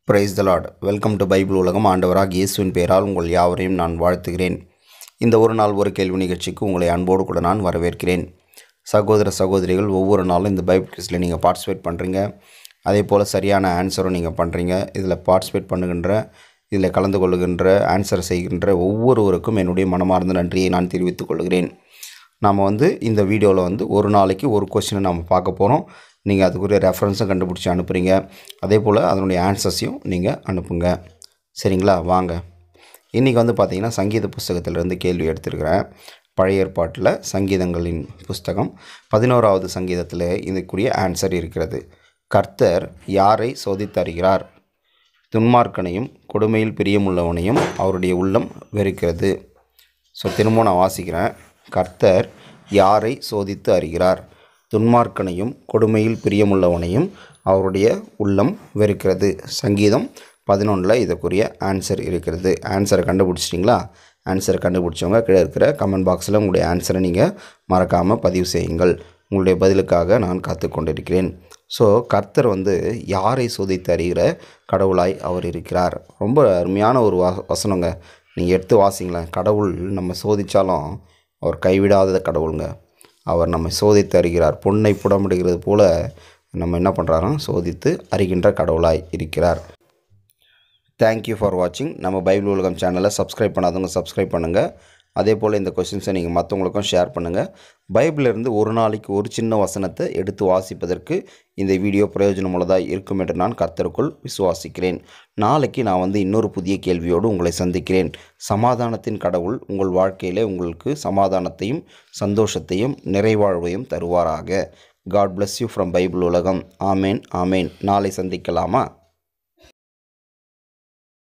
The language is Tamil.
price the Lord welcome to Bible உலகம் ஆண்டவராக இயேசுவின் பெயரால் உங்கள் யாவரையும் நான் வாழ்த்துகிறேன் இந்த ஒரு நாள் ஒரு கேள்வி நிகழ்ச்சிக்கு உங்களை அன்போடு கூட நான் வரவேற்கிறேன் சகோதர சகோதரிகள் ஒவ்வொரு நாளும் இந்த பைபிள் கிறிஸ்டில் நீங்கள் பார்ட்டிசிபேட் பண்ணுறீங்க அதே போல் சரியான ஆன்சரும் நீங்கள் பண்ணுறீங்க இதில் பார்ட்டிசிபேட் பண்ணுகின்ற இதில் கலந்து கொள்ளுகின்ற ஆன்சர் செய்கின்ற ஒவ்வொருவருக்கும் என்னுடைய மனமார்ந்த நன்றியை நான் தெரிவித்துக் கொள்கிறேன் நாம் வந்து இந்த வீடியோவில் வந்து ஒரு நாளைக்கு ஒரு கொஸ்டினை நம்ம பார்க்க போகிறோம் நீங்கள் அதுக்குரிய ரெஃபரன்ஸும் கண்டுபிடிச்சி அனுப்புகிறீங்க அதே போல் அதனுடைய ஆன்சர்ஸையும் நீங்கள் அனுப்புங்க சரிங்களா வாங்க இன்றைக்கி வந்து பார்த்திங்கன்னா சங்கீத புஸ்தகத்திலிருந்து கேள்வி எடுத்திருக்கிறேன் பழைய ஏற்பாட்டில் சங்கீதங்களின் புஸ்தகம் பதினோராவது சங்கீதத்தில் இதுக்குரிய ஆன்சர் இருக்கிறது கர்த்தர் யாரை சோதித்தருகிறார் துன்மார்க்கனையும் கொடுமையில் பிரியமுள்ளவனையும் அவருடைய உள்ளம் வெறுக்கிறது ஸோ திரும்ப நான் வாசிக்கிறேன் கர்த்தர் யாரை சோதித்து அறிகிறார் துன்மார்க்கனையும் கொடுமையில் பிரியமுள்ளவனையும் அவருடைய உள்ளம் வெறுக்கிறது சங்கீதம் பதினொன்றில் இதுக்குரிய ஆன்சர் இருக்கிறது ஆன்சரை கண்டுபிடிச்சிட்டிங்களா ஆன்சரை கண்டுபிடிச்சவங்க கீழே இருக்கிற கமெண்ட் பாக்ஸில் உங்களுடைய ஆன்சரை நீங்கள் மறக்காமல் பதிவு செய்யுங்கள் உங்களுடைய பதிலுக்காக நான் காத்து கொண்டிருக்கிறேன் ஸோ கர்த்தர் வந்து யாரை சோதித்து அறிகிற கடவுளாய் அவர் இருக்கிறார் ரொம்ப அருமையான ஒரு வா வசனங்க நீங்கள் எடுத்து வாசிங்களேன் கடவுள் நம்ம சோதித்தாலும் அவர் கைவிடாத கடவுளுங்க அவர் நம்மை சோதித்து அறிகிறார் பொன்னை புடமிடுகிறது போல நம்ம என்ன பண்ணுறாரோம் சோதித்து அறிகின்ற கடவுளாய் இருக்கிறார் தேங்க்யூ ஃபார் வாட்சிங் நம்ம பைபிள் உலகம் சேனலை சப்ஸ்கிரைப் பண்ணாதவங்க சப்ஸ்கிரைப் பண்ணுங்கள் அதே போல் இந்த கொஷின்ஸை நீங்கள் மற்றவங்களுக்கும் ஷேர் பண்ணுங்கள் பைபிளிலிருந்து ஒரு நாளைக்கு ஒரு சின்ன வசனத்தை எடுத்து வாசிப்பதற்கு இந்த வீடியோ பிரயோஜனமுள்ளதாக இருக்கும் என்று நான் கர்த்தருக்குள் விசுவாசிக்கிறேன் நாளைக்கு நான் வந்து இன்னொரு புதிய கேள்வியோடு உங்களை சந்திக்கிறேன் சமாதானத்தின் கடவுள் உங்கள் வாழ்க்கையிலே உங்களுக்கு சமாதானத்தையும் சந்தோஷத்தையும் நிறைவாழ்வையும் தருவாராக God bless you from Bible உலகம் ஆமேன் ஆமேன் நாளை சந்திக்கலாமா